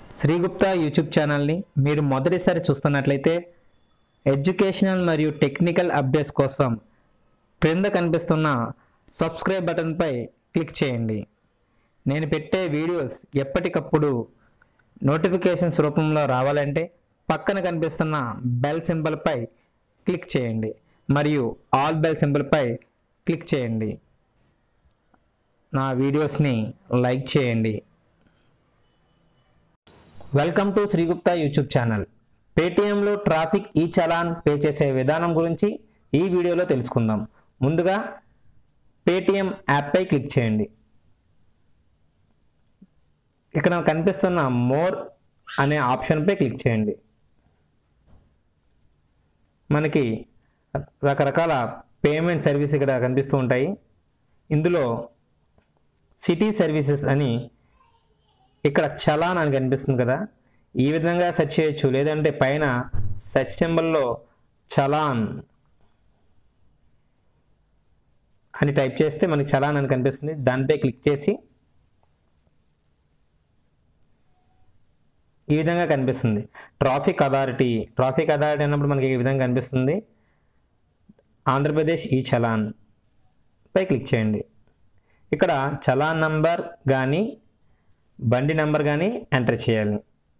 శ్రీగుప్తా YouTube ఛానల్ని మీరు మొదటిసారి చూస్తున్నట్లయితే ఎడ్యుకేషనల్ మరియు టెక్నికల్ అప్డేట్స్ కోసం క్రింద కనిపిస్తున్న సబ్స్క్రైబ్ బటన్పై క్లిక్ చేయండి నేను పెట్టే వీడియోస్ ఎప్పటికప్పుడు నోటిఫికేషన్స్ రూపంలో రావాలంటే పక్కన కనిపిస్తున్న బెల్ సింబల్పై క్లిక్ చేయండి మరియు ఆల్ బెల్ సింబల్పై క్లిక్ చేయండి నా వీడియోస్ని లైక్ చేయండి welcome to Sri Gupta YouTube channel పేటిఎంలో ట్రాఫిక్ ఈ చలాన్ పే చేసే విధానం గురించి ఈ వీడియోలో తెలుసుకుందాం ముందుగా పేటిఎం యాప్పై క్లిక్ చేయండి ఇక్కడ కనిపిస్తున్న మోర్ అనే ఆప్షన్పై క్లిక్ చేయండి మనకి రకరకాల పేమెంట్ సర్వీస్ ఇక్కడ కనిపిస్తూ ఉంటాయి ఇందులో సిటీ సర్వీసెస్ అని ఇక్కడ చలాన్ అని కనిపిస్తుంది కదా ఈ విధంగా సెర్చ్ చేయొచ్చు లేదంటే పైన సెర్చ్ సింబల్లో చలాన్ అని టైప్ చేస్తే మనకి చలాన్ అని కనిపిస్తుంది దానిపై క్లిక్ చేసి ఈ విధంగా కనిపిస్తుంది ట్రాఫిక్ అథారిటీ ట్రాఫిక్ అథారిటీ అన్నప్పుడు మనకి ఈ విధంగా కనిపిస్తుంది ఆంధ్రప్రదేశ్ ఈ చలాన్ పై క్లిక్ చేయండి ఇక్కడ చలాన్ నంబర్ కానీ బండి నెంబర్ కానీ ఎంటర్ చేయాలి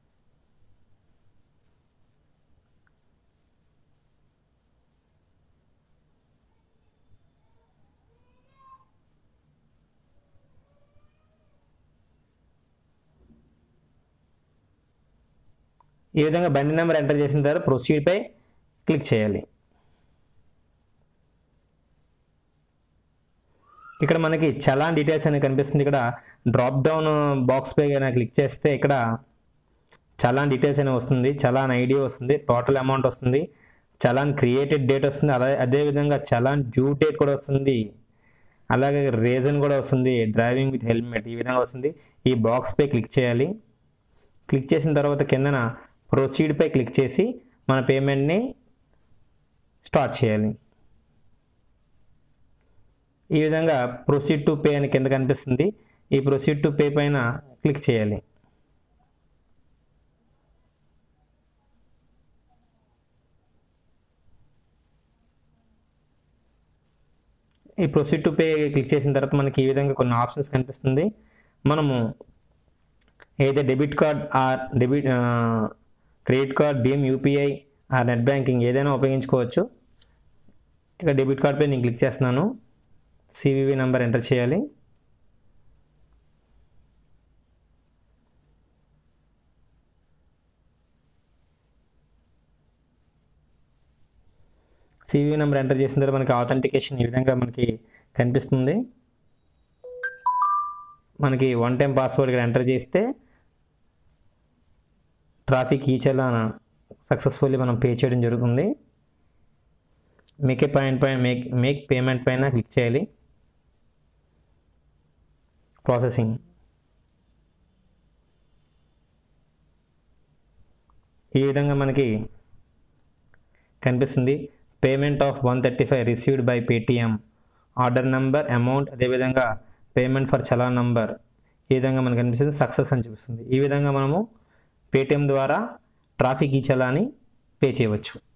ఈ విధంగా బండి నెంబర్ ఎంటర్ చేసిన తర్వాత ప్రొసీడ్పై క్లిక్ చేయాలి ఇక్కడ మనకి చలాన్ డీటెయిల్స్ అనేది కనిపిస్తుంది ఇక్కడ డ్రాప్ డౌన్ బాక్స్ పై కనుక క్లిక్ చేస్తే ఇక్కడ చలాన్ డీటెయిల్స్ అనేవి వస్తుంది చలాన్ ఐడి వస్తుంది టోటల్ అమౌంట్ వస్తుంది చలాన్ క్రియేటెడ్ డేట్ వస్తుంది అదే అదేవిధంగా చలాన్ డ్యూ డేట్ కూడా వస్తుంది అలాగే రీజన్ కూడా వస్తుంది డ్రైవింగ్ విత్ హెల్మెట్ ఈ విధంగా వస్తుంది ఈ బాక్స్ పై క్లిక్ చేయాలి క్లిక్ చేసిన తర్వాత కిందన ప్రొసీడ్ పై క్లిక్ చేసి మన పేమెంట్ని స్టార్ట్ చేయాలి ఈ విధంగా ప్రొసీడ్ టు పే అని కింద కనిపిస్తుంది ఈ ప్రొసీడ్ టు పే పైన క్లిక్ చేయాలి ఈ ప్రొసీడ్ టు పే క్లిక్ చేసిన తర్వాత మనకి ఈ విధంగా కొన్ని ఆప్షన్స్ కనిపిస్తుంది మనము ఏదైతే debit card or debit credit card భీమ్ యూపీఐ ఆర్ నెట్ బ్యాంకింగ్ ఏదైనా ఉపయోగించుకోవచ్చు ఇక డెబిట్ కార్డ్ పై నేను క్లిక్ చేస్తున్నాను సివివి నెంబర్ ఎంటర్ చేయాలి సివివి నెంబర్ ఎంటర్ చేసిన తర్వాత మనకి ఆథెంటికేషన్ ఈ విధంగా మనకి కనిపిస్తుంది మనకి వన్ టైం పాస్వర్డ్ ఇక్కడ ఎంటర్ చేస్తే ట్రాఫిక్ ఈ చలాన సక్సెస్ఫుల్లీ మనం పే చేయడం జరుగుతుంది మేక్ ఏ పాయింట్ పైన మేక్ మేక్ పేమెంట్ పైన క్లిక్ చేయాలి ప్రాసెసింగ్ ఈ విధంగా మనకి కనిపిస్తుంది payment of one thirty five received by Paytm order number amount అదేవిధంగా పేమెంట్ ఫర్ చలా నంబర్ ఈ విధంగా మనకు కనిపిస్తుంది సక్సెస్ అని చూపిస్తుంది ఈ విధంగా మనము పేటిఎం ద్వారా ట్రాఫిక్ ఈ చలాని పే చేయవచ్చు